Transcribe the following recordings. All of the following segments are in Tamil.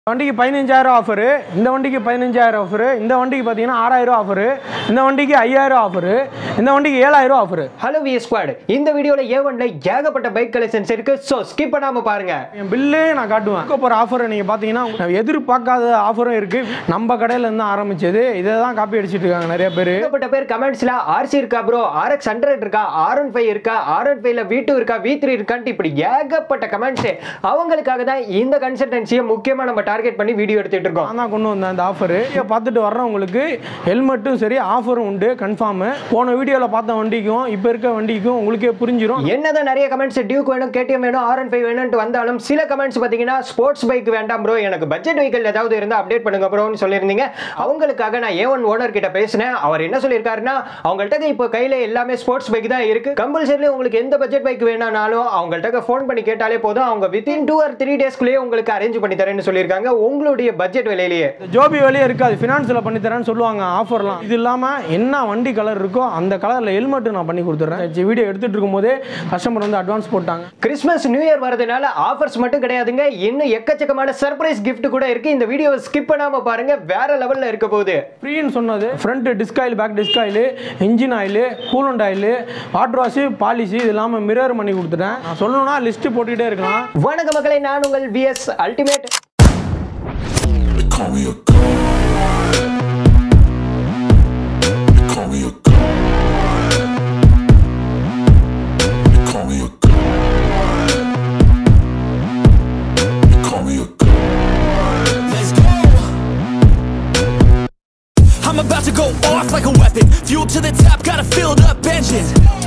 வண்டிக்கு பதினஞ்சாயிரம் ஆஃபரு இந்த வண்டிக்கு பதினஞ்சாயிரம் ஆஃபரு இந்த வண்டிக்கு பார்த்தீங்கன்னா ஆறாயிரம் ஆஃபரு இந்த வண்டிக்கு ஐயாயிரம் ஆஃபரு இந்த வண்டிக்கு ஏழாயிரம் ஆஃபரு ஹலோ வி ஸ்குவாட் இந்த வீடியோல ஏ ஒன்ல ஏகப்பட்ட பைக் கலெக்ஷன்ஸ் இருக்கு ஸோ ஸ்கிப் பண்ணாம பாருங்க என் பில்லே நான் காட்டுவேன் இப்போ போகிற ஆஃபரை நீங்கள் பார்த்தீங்கன்னா நான் எதிர்பார்க்காத ஆஃபரும் இருக்குது நம்ம கடையில் இருந்து ஆரம்பிச்சது இதை தான் காப்பி அடிச்சிட்டு இருக்காங்க நிறைய பேர் ஏகப்பட்ட பேர் கமெண்ட்ஸ்ல ஆர்சி இருக்கா ப்ரோ ஆர்எக்ஸ் ஹண்ட்ரட் இருக்கா ஆர் ஒன் ஃபைவ் இருக்கா ஆர் ஒன் ஃபைவ்ல வி டூ இருக்கா வி த்ரீ இருக்கான்ட்டு இப்படி ஏகப்பட்ட கமெண்ட்ஸ் அவங்களுக்காக தான் இந்த கன்சல்டன்சியை முக்கியமா நம்ம டார்கெட் பண்ணி வீடியோ எடுத்துட்டு இருக்கோம் நான் தான் கொண்டு வந்தேன் அந்த ஆஃபரு பார்த்துட்டு வர்றவங்களுக்கு ஹெல்மெட்டும் சரி ஆஃபரும் உண்டு கன்ஃபார்மு போன வீடியோவில் பார்த்த வண்டிக்கும் இப்போ இருக்க வண்டிக்கும் உங்களுக்கே புரிஞ்சிடும் என்னதான் நிறைய கமெண்ட்ஸ் டியூக் வேணும் கேடிஎம் வேணும் ஆர் ஒன் ஃபைவ் வேணும்னு வந்தாலும் சில கமெண்ட்ஸ் பார்த்தீங்கன்னா ஸ்போர்ட்ஸ் பைக் வேண்டாம் ப்ரோ எனக்கு பட்ஜெட் வெஹிக்கல் ஏதாவது இருந்தால் அப்டேட் பண்ணுங்க ப்ரோன்னு சொல்லியிருந்தீங்க அவங்களுக்காக நான் ஏ ஒன் ஓனர் கிட்ட பேசினேன் அவர் என்ன சொல்லியிருக்காருன்னா அவங்கள்ட்ட இப்போ கையில் எல்லாமே ஸ்போர்ட்ஸ் பைக் தான் இருக்கு கம்பல்சரி உங்களுக்கு எந்த பட்ஜெட் பைக் வேணாலும் அவங்கள்ட்ட ஃபோன் பண்ணி கேட்டாலே போதும் அவங்க வித்தின் டூ ஆர் த்ரீ டேஸ்க்குள்ளேயே உங்களுக்கு அரேஞ்ச் பண்ணி தரேன்னு சொல்லியிருக்காங்க உங்களுடைய பட்ஜெட் விலையிலேயே ஜோபி வழியே இருக்காது ஃபினான்ஸில் பண்ணி தரேன்னு சொல்லுவாங்க ஆஃபர்லாம் இது இல்லாமல் என்ன வண்டி கலர் இருக்கோ அந்த கலரில் ஹெல்மெட் நான் பண்ணி கொடுத்துட்றேன் வீடியோ எடுத்துகிட்டு இருக்கும்போதே கஸ்டமர் வந்து அட்வான்ஸ் போட்டாங்க கிறிஸ்மஸ் நியூ இயர் வரதுனால ஆஃபர்ஸ் மட்டும் கிடையாதுங்க இன்னும் எக்கச்சக்கமான சர்ப்ரைஸ் gift கூட இருக்கு இந்த வீடியோவை ஸ்கிப் பண்ணாம பாருங்க வேற லெவல்ல இருக்க போகுது ஃப்ரீன்னு சொன்னது front disc oil back disc oil engine oil coolant oil water wash policy இது இல்லாமல் மிரர் பண்ணி கொடுத்துட்டேன் நான் சொல்லணும்னா லிஸ்ட்டு போட்டுக்கிட்டே இருக்கலாம் வணக்க மக்களை நான் உங்கள் VS ultimate They call me a god. They call me a god. They call me a god. They call me a god. Let's go. I'm about to go off like a weapon. Fuel to the top, got a filled up engine.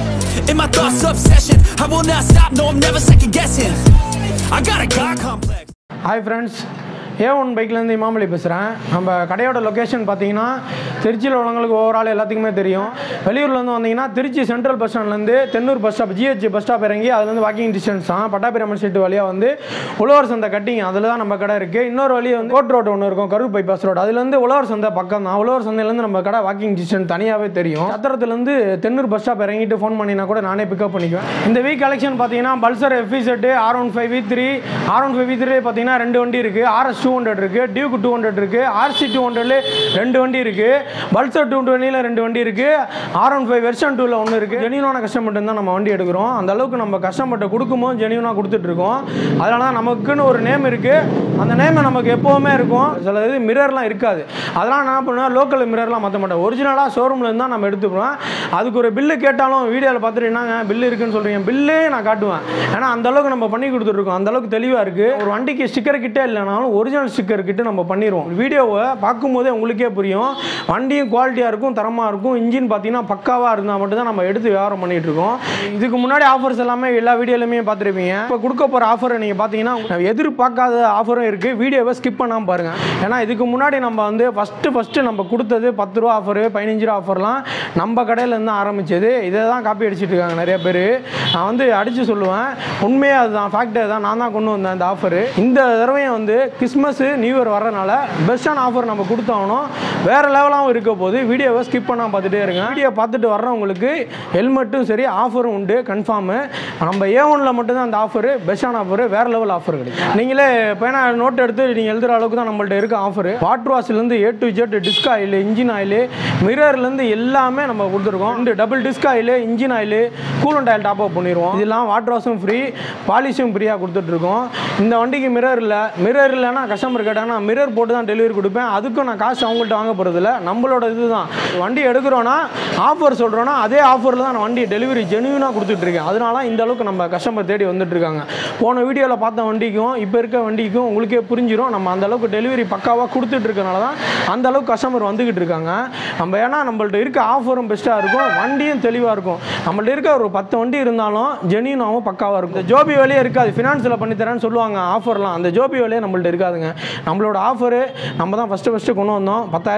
In my thoughts, obsession. I will not stop, no, I'm never second guessing. I got a God complex. Hi friends A one பைக்லேருந்து இமாமலி பேசுகிறேன் நம்ம கடையோட லொக்கேஷன் பார்த்தீங்கன்னா திருச்சியில் உள்ளவங்களுக்கு ஓவரால் எல்லாத்துக்குமே தெரியும் வெளியூர்லேருந்து வந்தீங்கன்னா திருச்சி சென்ட்ரல் பஸ் ஸ்டாண்ட்லேருந்து Thennur bus stop GH bus stop இறங்கி அதுலேருந்து வாக்கிங் டிஸ்டன்ஸ் தான் பட்டாபிராமன் ஸ்ட்ரீட் வழியாக வந்து உழவர் சந்தை கட்டிங் அதில் தான் நம்ம கடை இருக்குது இன்னொரு வழி வந்து கோட் ரோடு ஒன்று இருக்கும் கரூர் பைபாஸ் ரோடு அதுலேருந்து உழவர் சந்தை பக்கம் தான் உழவர் சந்தையிலேருந்து நம்ம கடை வாக்கிங் டிஸ்டன்ஸ் தனியாகவே தெரியும் சத்திரத்துலேருந்து தென்னூர் பஸ் ஸ்டாப் இறங்கிட்டு ஃபோன் பண்ணினா கூட நானே பிக்கப் பண்ணிக்குவேன் இந்த வீக் கலெக்ஷன் பார்த்தீங்கன்னா பல்சர் எஃபி set R one five V three R one five V three பார்த்தீங்கன்னா ரெண்டு வண்டி இருக்குது ஆர்எஸ் டூ ஹண்ட்ரட் இருக்குது டியூக் டூ ஹண்ட்ரட் இருக்குது ஆர்சி டூ ஹண்ட்ரட்ல ரெண்டு வண்டி இருக்குது பல்சர் டூ டுவெண்ட்டியில் ரெண்டு வண்டி இருக்குது ஆர் ஒன் ஃபைவ் வெர்ஷன் டூவில் ஒன்று இருக்குது ஜெனியூனான கஸ்டமர்ட்டு தான் நம்ம வண்டி எடுக்கிறோம் அந்த அளவுக்கு நம்ம கஸ்டமர்கிட்ட கொடுக்கும்போது ஜெனியூனாக கொடுத்துட்ருக்கோம் அதனால தான் நமக்குன்னு ஒரு நேம் இருக்குது அந்த நேம் நமக்கு எப்போவுமே இருக்கும் சில இது மிரர்லாம் இருக்காது அதெல்லாம் நான் பண்ணுவேன் லோக்கல் மிரர்லாம் மாற்ற மாட்டேன் ஒரிஜினலாக ஷோரூமில் இருந்தால் நம்ம எடுத்துக்கிறோம் அதுக்கு ஒரு பில்லு கேட்டாலும் வீடியோவில் பார்த்துட்டு என்னங்க பில்லு இருக்குன்னு சொல்கிறீங்க பில்லே நான் காட்டுவேன் ஏன்னா அந்த அளவுக்கு நம்ம பண்ணி கொடுத்துட்ருக்கோம் அந்த அளவுக்கு தெளிவாக இருக்குது ஒரு வண்டிக்கு ஸ்டிக்கர் கிட்டே இல்லைனாலும் ஒரிஜினல் ஸ்டிக்கர் கிட்ட நம்ம பண்ணிடுவோம் வீடியோவை பார்க்கும்போதே உங்களுக்கே புரியும் வண்டியும் குவாலிட்டியாக இருக்கும் தரமாக இருக்கும் இன்ஜின் பார்த்தீங்கன்னா பக்காவாக இருந்தால் மட்டும்தான் நம்ம எடுத்து வியாபாரம் பண்ணிட்டு இருக்கோம் இதுக்கு முன்னாடி ஆஃபர்ஸ் எல்லாமே எல்லா வீடியோலையுமே பார்த்துருப்பீங்க இப்போ கொடுக்க போகிற ஆஃபரை நீங்கள் பார்த்தீங்கன்னா எதிர்பார்க்காத ஆஃபரும் இருக்குது வீடியோவை ஸ்கிப் பண்ணாமல் பாருங்கள் ஏன்னா இதுக்கு முன்னாடி நம்ம வந்து ஃபஸ்ட்டு ஃபஸ்ட்டு நம்ம கொடுத்தது பத்து ரூபா ஆஃபரு பதினஞ்சு ரூபா ஆஃபர்லாம் நம்ம கடையில் இருந்து ஆரம்பிச்சது இதை தான் காப்பி அடிச்சிட்டு இருக்காங்க நிறைய பேர் நான் வந்து அடித்து சொல்லுவேன் உண்மையாக அதுதான் ஃபேக்டர் தான் நான் தான் கொண்டு வந்தேன் இந்த ஆஃபரு இந்த தடவையும் வந்து கிறிஸ்மஸ் நியூ இயர் வர்றதுனால பெஸ்ட்டான ஆஃபர் நம்ம கொடுத்தாகணும் வேறு லெவலாகவும் இருக்க போது வீடியோவை ஸ்கிப் பண்ணாமல் பார்த்துட்டே இருங்க வீடியோ பார்த்துட்டு வர்றவங்களுக்கு ஹெல்மெட்டும் சரி ஆஃபரும் உண்டு கன்ஃபார்மு நம்ம ஏ ஒனில் மட்டும்தான் அந்த ஆஃபரு பெஸ்ட்டான ஆஃபரு வேறு லெவல் ஆஃபர் கிடைக்கும் நீங்களே பேனா நோட் எடுத்து நீங்கள் எழுதுகிற அளவுக்கு தான் நம்மள்ட்ட இருக்க ஆஃபரு வாட்டர் வாஷ்லேருந்து A to Z disc oil engine oil மிரர்லேருந்து எல்லாமே நம்ம கொடுத்துருக்கோம் ரெண்டு double disc oil engine oil coolant oil top up பண்ணிடுவோம் இதெல்லாம் வாட்டர் வாஷும் ஃப்ரீ பாலிஷும் ஃப்ரீயாக கொடுத்துட்ருக்கோம் இந்த வண்டிக்கு மிரர் இல்லை மிரர் இல்லைன்னா கஸ்டமர் கேட்டாங்கன்னா மிரர் போட்டு தான் டெலிவரி கொடுப்பேன் அதுக்கும் நான் காசு அவங்கள்ட்ட வாங்க போகிறதில்ல நம்மளோட இதுதான் வண்டி எடுக்கிறோன்னா ஆஃபர் சொல்கிறோன்னா அதே ஆஃபரில் தான் நான் வண்டி டெலிவரி ஜெனுவினாக கொடுத்துட்ருக்கேன் அதனால இந்த அளவுக்கு நம்ம கஸ்டமர் தேடி வந்துட்டு இருக்காங்க போன வீடியோவில் பார்த்த வண்டிக்கும் இப்போ இருக்க வண்டிக்கும் உங்களுக்கே புரிஞ்சிடும் நம்ம அந்த அளவுக்கு டெலிவரி பக்காவாக கொடுத்துட்டு இருக்கனால தான் அந்த அளவுக்கு கஸ்டமர் வந்துக்கிட்டு இருக்காங்க நம்ம ஏன்னா நம்மள்ட்ட இருக்க ஆஃபரும் பெஸ்ட்டாக இருக்கும் வண்டியும் தெளிவாக இருக்கும் நம்மள்ட்ட இருக்க ஒரு பத்து வண்டி இருந்தாலும் ஜெனியூனாகவும் பக்காவாக இருக்கும் இந்த ஜோபி வேலையே இருக்காது ஃபினான்ஸில் பண்ணி தரேன்னு சொல்லுவாங்க ஆஃபர்லாம் அந்த ஜோபி வேலையே நம்மள்ட்ட இருக்காதுங்க நம்மளோட ஆஃபரு நம்ம தான் ஃபஸ்ட்டு ஃபஸ்ட்டு கொண்டு வந்தோம் பத்தாயிரம்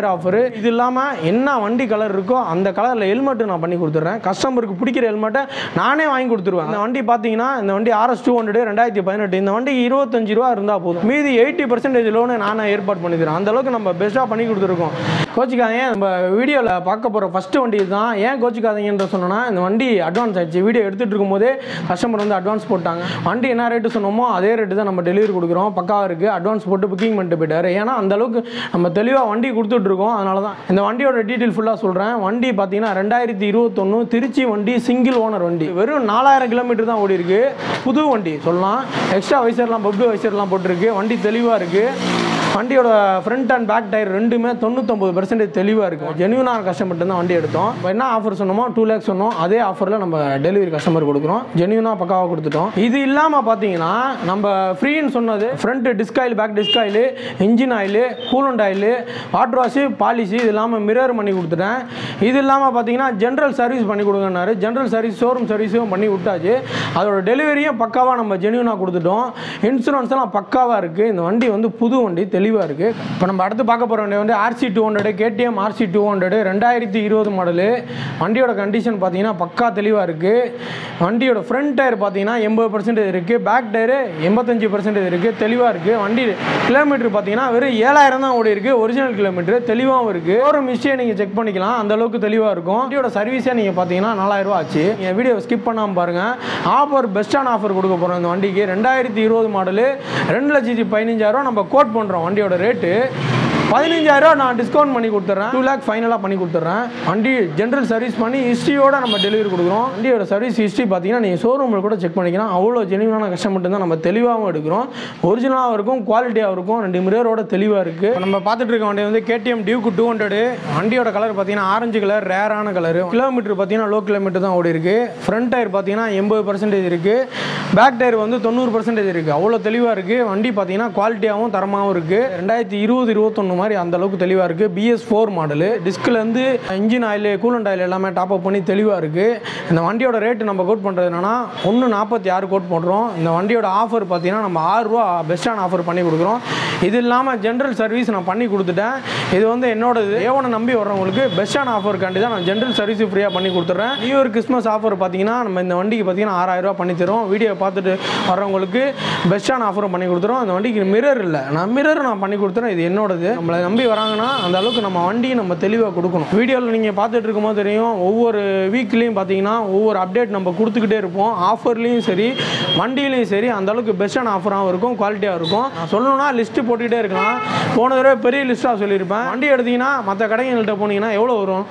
டயர் ஆஃபர் இது இல்லாமல் என்ன வண்டி கலர் இருக்கோ அந்த கலரில் ஹெல்மெட்டு நான் பண்ணி கொடுத்துட்றேன் கஸ்டமருக்கு பிடிக்கிற ஹெல்மெட்டை நானே வாங்கி கொடுத்துருவேன் இந்த வண்டி பார்த்தீங்கன்னா இந்த வண்டி ஆர்எஸ் டூ ஹண்ட்ரட் ரெண்டாயிரத்தி பதினெட்டு இந்த வண்டி இருபத்தஞ்சு ரூபா இருந்தால் போதும் மீதி எயிட்டி பர்சன்டேஜ் லோனு நானே ஏற்பாடு பண்ணி தரேன் அந்த அளவுக்கு நம்ம பெஸ்ட்டாக பண்ணி கொடுத்துருக்கோம் கோச்சிக்காதீங்க நம்ம வீடியோவில் பார்க்க போகிற ஃபஸ்ட்டு வண்டி தான் ஏன் கோச்சிக்காதீங்கன்ற சொன்னோன்னா இந்த வண்டி அட்வான்ஸ் ஆயிடுச்சு வீடியோ எடுத்துகிட்டு இருக்கும்போதே கஸ்டமர் வந்து அட்வான்ஸ் போட்டாங்க வண்டி என்ன ரேட்டு சொன்னோமோ அதே ரேட்டு தான் நம்ம டெலிவரி கொடுக்குறோம் பக்காவாக இருக்குது அட்வான்ஸ் போட்டு புக்கிங் பண்ணிட்டு போயிட்டாரு ஏன்னா அந்த அளவுக்கு நம்ம தெளிவாக வண்டி கொடுத்துட்ருக்கோம் அதனால தான் இந்த வண்டியோட டீட்டெயில் ஃபுல்லாக சொல்கிறேன் வண்டி பார்த்தீங்கன்னா ரெண்டாயிரத்தி இருபத்தொன்று திருச்சி வண்டி சிங்கிள் ஓனர் வண்டி வெறும் நாலாயிரம் கிலோமீட்டர் தான் ஓடி இருக்கு புது வண்டி சொல்லலாம் எக்ஸ்ட்ரா வைசர்லாம் பப்ளு வைசர்லாம் போட்டிருக்கு வண்டி தெளிவாக இருக்குது வண்டியோட ஃப்ரண்ட் அண்ட் பேக் டயர் ரெண்டுமே தொண்ணூத்தொம்பது பெர்சன்டேஜ் தெளிவாக இருக்கும் ஜென்யூனான கஸ்டமர் தான் வண்டி எடுத்தோம் இப்போ என்ன ஆஃபர் சொன்னோமோ டூ லேக்ஸ் சொன்னோம் அதே ஆஃபரில் நம்ம டெலிவரி கஸ்டமர் கொடுக்குறோம் ஜென்யூனாக பக்காவாக கொடுத்துட்டோம் இது இல்லாமல் பார்த்தீங்கன்னா நம்ம ஃப்ரீன்னு சொன்னது front disc oil back disc oil engine oil coolant oil water wash policy இது இல்லாமல் மிரர் பண்ணி கொடுத்துட்டேன் இது இல்லாமல் பார்த்தீங்கன்னா ஜென்ரல் சர்வீஸ் பண்ணி கொடுங்கன்னாரு ஜென்ரல் சர்வீஸ் ஷோரூம் சர்வீஸும் பண்ணி விட்டாச்சு அதோட டெலிவரியும் பக்காவாக நம்ம ஜென்யூனாக கொடுத்துட்டோம் இன்சூரன்ஸ் எல்லாம் பக்காவாக இருக்குது இந்த வண்டி வந்து புது வண்டி தெளிவாக இருக்குது இப்போ நம்ம அடுத்து பார்க்க போகிற வண்டி வந்து RC two hundred KTM RC two hundred ரெண்டாயிரத்தி இருபது மாடலு வண்டியோட கண்டிஷன் பார்த்தீங்கன்னா பக்கா தெளிவாக இருக்குது வண்டியோட ஃப்ரண்ட் டயர் பார்த்தீங்கன்னா எண்பது பர்சன்டேஜ் இருக்குது பேக் டயரு எண்பத்தஞ்சு பர்சன்டேஜ் இருக்குது தெளிவாக இருக்குது வண்டி கிலோமீட்டர் பார்த்தீங்கன்னா வெறும் ஏழாயிரம் தான் ஓடி இருக்குது ஒரிஜினல் கிலோமீட்டர் தெளிவாகவும் இருக்குது ஒரு மிஸ்டே நீங்கள் செக் பண்ணிக்கலாம் அந்த அளவுக்கு தெளிவாக இருக்கும் வண்டியோட சர்வீஸே நீங்கள் பார்த்தீங்கன்னா நாலாயிரம் ரூபா ஆச்சு என் வீடியோ ஸ்கிப் பண்ணாமல் பாருங்கள் ஆஃபர் பெஸ்ட்டான ஆஃபர் கொடுக்க போகிறோம் இந்த வண்டிக்கு ரெண்டாயிரத்தி இருபது மாடலு ரெண்டு லட்சத்தி பதினஞ்சாயிரம் நம்ம கோட் பண்ணுறோம் வண்டியோட ரேட்டு பதினஞ்சாயிரம் நான் டிஸ்கவுண்ட் பண்ணி கொடுத்துட்றேன் டூ லேக் ஃபைனலாக பண்ணி கொடுத்துட்றேன் வண்டி ஜென்ரல் சர்வீஸ் பண்ணி ஹிஸ்ட்ரியோட நம்ம டெலிவரி கொடுக்குறோம் வண்டியோட சர்வீஸ் ஹிஸ்ட்ரி பார்த்தீங்கன்னா நீங்கள் ஷோரூமில் கூட செக் பண்ணிக்கலாம் அவ்வளோ ஜெனியூனான கஸ்டமர் தான் நம்ம தெளிவாகவும் எடுக்கிறோம் ஒரிஜினலாகவும் இருக்கும் குவாலிட்டியாகவும் இருக்கும் ரெண்டு மிரரோட தெளிவாக இருக்குது நம்ம பார்த்துட்டு இருக்க வண்டி வந்து கேடிஎம் டியூக்கு டூ ஹண்ட்ரடு வண்டியோட கலர் பார்த்தீங்கன்னா ஆரஞ்சு கலர் ரேரான கலர் கிலோமீட்டர் பார்த்தீங்கன்னா லோ கிலோமீட்டர் தான் ஓடி இருக்கு ஃப்ரண்ட் டயர் பார்த்தீங்கன்னா எண்பது பர்சன்டேஜ் இருக்குது பேக் டயர் வந்து தொண்ணூறு பர்சன்டேஜ் இருக்குது அவ்வளோ தெளிவாக இருக்குது வண்டி பார்த்தீங்கன்னா குவாலிட்டியாகவும் தரமாகவும் இருக்குது ரெண்டாயிரத்தி இருபது இருபத்தொன்று மாதிரி அந்த அளவுக்கு தெளிவாக இருக்குது பிஎஸ் ஃபோர் மாடலு டிஸ்க்லேருந்து இன்ஜின் ஆயில் கூலண்ட் ஆயில் எல்லாமே டாப் அப் பண்ணி தெளிவாக இருக்குது இந்த வண்டியோட ரேட்டு நம்ம கோட் பண்ணுறது என்னன்னா ஒன்று நாற்பத்தி ஆறு கோட் பண்ணுறோம் இந்த வண்டியோட ஆஃபர் பார்த்தீங்கன்னா நம்ம ஆறு ரூபா பெஸ்ட்டான ஆஃபர் பண்ணி கொடுக்குறோம் இது இல்லாமல் ஜென்ரல் சர்வீஸ் நான் பண்ணி கொடுத்துட்டேன் இது வந்து என்னோடது ஏவனை நம்பி வர்றவங்களுக்கு பெஸ்ட்டான ஆஃபருக்காண்டி தான் நான் ஜென்ரல் சர்வீஸ் ஃப்ரீயாக பண்ணி கொடுத்துட்றேன் நியூ இயர் கிறிஸ்மஸ் ஆஃபர் பார்த்தீங்கன்னா நம்ம இந்த வண்டிக்கு பார்த்தீங்கன்னா ஆறாயிரம் ரூபாய் பண்ணி தரோம் வீடியோ பார்த்துட்டு வர்றவங்களுக்கு பெஸ்ட்டான ஆஃபரும் பண்ணி கொடுத்துறோம் அந்த வண்டிக்கு மிரர் இல்லை நான் மிரர் நான் பண்ணி கொடுத்துறேன் இது என்னோடது நம்மளை நம்பி வராங்கன்னா அந்த அளவுக்கு நம்ம வண்டியை நம்ம தெளிவாக கொடுக்கணும் வீடியோவில் நீங்கள் பார்த்துட்டு இருக்கும்போது தெரியும் ஒவ்வொரு வீக்லேயும் பார்த்தீங்கன்னா ஒவ்வொரு அப்டேட் நம்ம கொடுத்துக்கிட்டே இருப்போம் ஆஃபர்லேயும் சரி வண்டியிலையும் சரி அந்த அளவுக்கு பெஸ்ட்டான ஆஃபராகவும் இருக்கும் குவாலிட்டியாக இருக்கும் நான் சொல்லணும்னா லிஸ்ட்டு போட்டுக்கிட்டே இருக்கலாம் போன தடவை பெரிய லிஸ்ட்டாக சொல்லியிருப்பேன் வண்டி எடுத்தீங்கன்னா மற்ற கடைங்கள்கிட்ட போனீங்கன்னா எவ்வளோ வரும்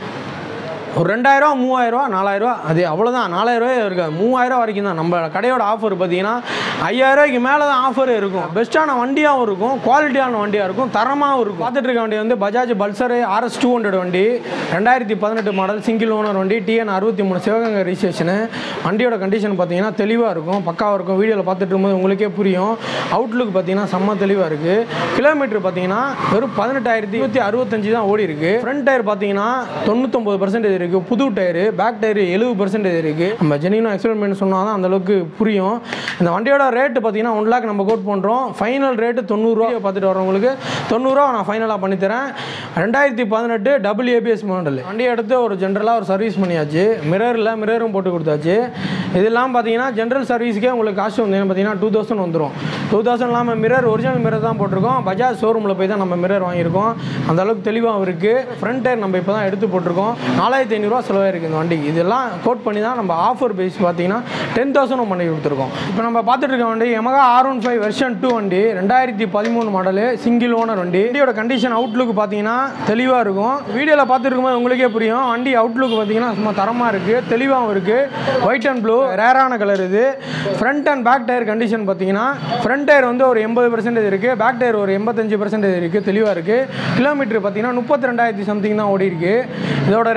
ஒரு ரெண்டாயிரம் மூவாயிரரூவா நாலாயிரரூவா அது அவ்வளோதான் நாலாயிரரூவா இருக்காது மூவாயிரம் வரைக்கும் தான் நம்ம கடையோட ஆஃபர் பார்த்தீங்கன்னா ஐயாயிரரூவாய்க்கு மேலே தான் ஆஃபர் இருக்கும் பெஸ்ட்டான வண்டியாகவும் இருக்கும் குவாலிட்டியான வண்டியாக இருக்கும் தரமாகவும் இருக்கும் பார்த்துட்டு இருக்க வண்டி வந்து Bajaj Pulsar RS two hundred வண்டி ரெண்டாயிரத்தி பதினெட்டு மாடல் சிங்கிள் ஓனர் வண்டி டிஎன் அறுபத்தி மூணு சிவகங்கை ரிஜிஸ்ட்ரேஷனு வண்டியோட கண்டிஷன் பார்த்தீங்கன்னா தெளிவாக இருக்கும் பக்காவாக இருக்கும் வீடியோவில் பார்த்துட்டு இருக்கும்போது உங்களுக்கே புரியும் அவுட்லுக் பார்த்தீங்கன்னா செம்ம தெளிவாக இருக்குது கிலோமீட்டர் பார்த்தீங்கன்னா வெறும் பதினெட்டாயிரத்தி இருபத்தி அறுபத்தஞ்சு தான் ஓடி இருக்கு ஃப்ரண்ட் டயர் பார்த்தீங்கன்னா தொண்ணூத்தொம்பது பர்சன்டேஜ் இருக்குது புது டயரு பேக் டயரு எழுபது பர்சன்டேஜ் இருக்குது நம்ம ஜெனியூனாக எக்ஸ்பிளைன் பண்ணி சொன்னால் தான் அந்த அளவுக்கு புரியும் இந்த வண்டியோட ரேட்டு பார்த்தீங்கன்னா ஒன் லேக் நம்ம கோட் பண்ணுறோம் ஃபைனல் ரேட்டு தொண்ணூறுரூவா பார்த்துட்டு வரவங்களுக்கு தொண்ணூறுரூவா நான் ஃபைனலாக பண்ணித்தரேன் ரெண்டாயிரத்தி பதினெட்டு டபுள் ஏபிஎஸ் மாடல் வண்டியை எடுத்து ஒரு ஜென்ரலாக ஒரு சர்வீஸ் பண்ணியாச்சு மிரரில் மிரரும் போட்டு கொடுத்தாச்சு இதெல்லாம் பார்த்தீங்கன்னா ஜென்ரல் சர்வீஸ்க்கே உங்களுக்கு காசு வந்து பார்த்தீங்கன்னா டூ தௌசண்ட் வந்துடும் டூ தௌசண்ட் இல்லாமல் மிரர் ஒரிஜினல் மிரர் தான் போட்டிருக்கோம் பஜாஜ் ஷோரூமில் போய் தான் நம்ம மிரர் வாங்கியிருக்கோம் அந்த அளவுக்கு தெளிவாகவும் இருக்குது ஃப்ரண்ட் டயர் நம்ம இப்போ தான் எடுத்து போட்டிருக்கோம் நாலாயிரத்தி ஐநூறுரூவா செலவாயிருக்கு இந்த வண்டிக்கு இதெல்லாம் கோட் பண்ணி தான் நம்ம ஆஃபர் பேஸ் பார்த்தீங்கன்னா டென் தௌசண்ட் பண்ணி கொடுத்துருக்கோம் இப்போ நம்ம பார்த்துட்டு இருக்க வண்டி Yamaha R one five version two வண்டி ரெண்டாயிரத்தி பதிமூணு மாடலு சிங்கிள் ஓனர் வண்டி வண்டியோட கண்டிஷன் அவுட்லுக் பார்த்தீங்கன்னா தெளிவாக இருக்கும் வீடியோவில் பார்த்துருக்கும்போது உங்களுக்கே புரியும் வண்டி அவுட்லுக் பார்த்தீங்கன்னா சும்மா தரமாக இருக்குது தெளிவாகவும் இருக்குது ஒயிட் அண்ட் ப்ளூ ரேரான கலர் இது front and back tyre condition பார்த்தீங்கன்னா ஃப்ரண்ட் டயர் வந்து ஒரு எண்பது பர்சன்டேஜ் இருக்குது பேக் டயர் ஒரு எண்பத்தஞ்சு பர்சன்டேஜ் இருக்குது தெளிவாக இருக்குது கிலோமீட்டர் பார்த்தீங்கன்னா முப்பத்தி ரெண்டாயிரத்தி சம்திங் தான் ஓடி இருக்கு இதோட ரேட்டு பார்த்தீங்கன்னா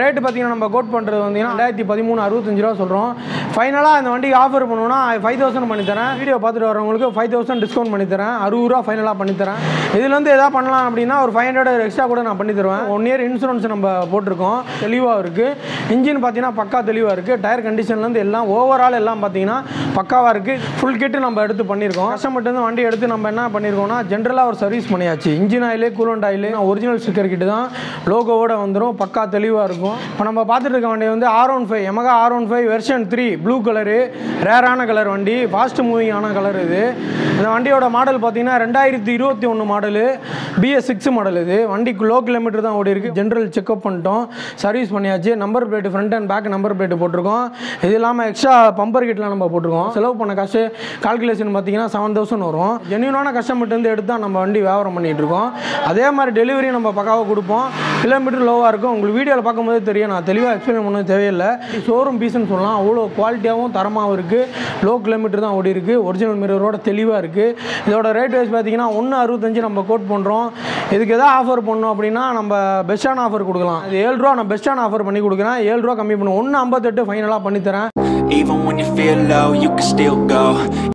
வண்டியில் நம்ம கோட் பண்ணுறது வந்தீங்கன்னா ரெண்டாயிரத்தி பதிமூணு அறுபத்தஞ்சு ரூபா சொல்கிறோம் ஃபைனலாக இந்த வண்டிக்கு ஆஃபர் பண்ணுவோம்னா ஃபைவ் தௌசண்ட் பண்ணித்தரேன் வீடியோ பார்த்துட்டு வரவங்களுக்கு ஃபைவ் தௌசண்ட் டிஸ்கவுண்ட் பண்ணித்தரேன் அறுபது ரூபா ஃபைனலாக பண்ணித்தரேன் இதுலேருந்து எதாவது பண்ணலாம் அப்படின்னா ஒரு ஃபைவ் ஹண்ட்ரட் எக்ஸ்ட்ரா கூட நான் பண்ணி தருவேன் ஒன் இயர் இன்சூரன்ஸ் நம்ம போட்டிருக்கோம் தெளிவாக இருக்குது இன்ஜின் பார்த்தீங்கன்னா பக்கா தெளிவாக இருக்குது டயர் கண்டிஷன்லேருந்து எல்லாம் ஓவரால் எல்லாம் பார்த்தீங்கன்னா பக்காவாக இருக்குது ஃபுல் கிட்டு நம்ம எடுத்து பண்ணியிருக்கோம் கஸ்டமர்ட்டு வண்டி எடுத்து நம்ம என்ன பண்ணியிருக்கோம்னா ஜென்ரலாக ஒரு சர்வீஸ் பண்ணியாச்சு இன்ஜின் ஆயிலே கூலண்ட் ஆயிலே ஒரிஜினல் ஸ்டிக்கர் கிட்ட தான் லோகோவோட வந்துடும் பக்கா தெளிவாக இருக்கும் இப்போ நம்ம பார்த்துட்டு இருக்க வண்டி வந்து R one five Yamaha R one five version three blue colour ரேரான கலர் வண்டி ஃபாஸ்ட் மூவிங் ஆன கலர் இது இந்த வண்டியோட மாடல் பார்த்தீங்கன்னா ரெண்டாயிரத்தி இருபத்தி ஒன்று மாடலு பிஎஸ் சிக்ஸ் மாடல் இது வண்டிக்கு லோ கிலோமீட்டர் தான் ஓடி இருக்கு ஜென்ரல் செக்அப் பண்ணிட்டோம் சர்வீஸ் பண்ணியாச்சு number plate front and back number plate போட்டிருக்கோம் இது இல்லாமல் எக்ஸ்ட்ரா பம்பர் கிட்லாம் நம்ம போட்டிருக்கோம் செலவு பண்ண காசு கால்குலேஷன் பார்த்தீங்கன்னா செவன் தௌசண்ட் வரும் ஜென்யூனான கஸ்டமர்ட்டு எடுத்து தான் நம்ம வண்டி வியாபாரம் பண்ணிட்டு இருக்கோம் அதே மாதிரி டெலிவரி நம்ம பக்காவாக கொடுப்போம் கிலோமீட்டர் லோவாக இருக்கும் உங்களுக்கு வீடியோவில் பார்க்கும்போது தெரியும் நான் தெளிவாக எக்ஸ்பிளைன் பண்ண தேவையில்லை ஷோரூம் பீஸ்னு சொல்லலாம் அவ்வளோ குவாலிட்டியாகவும் தரமாகவும் இருக்குது லோ கிலோமீட்டர் தான் ஓடி இருக்குது ஒரிஜினல் மிரரோட தெளிவாக இருக்குது இதோட ரேட் வைஸ் பார்த்தீங்கன்னா ஒன்று அறுபத்தஞ்சு நம்ம கோட் பண்ணுறோம் இதுக்கு எதாவது ஆஃபர் பண்ணோம் அப்படின்னா நம்ம பெஸ்ட்டான ஆஃபர் கொடுக்கலாம் இது ஏழு ரூபா நான் பெஸ்ட்டான ஆஃபர் பண்ணி கொடுக்குறேன் ஏழு ரூபா கம்மி பண்ணுவோம் ஒன்று ஐம்பத்தெட்டு ஃபைனலாக பண்ணித்தரேன் Even when you feel low, you can still go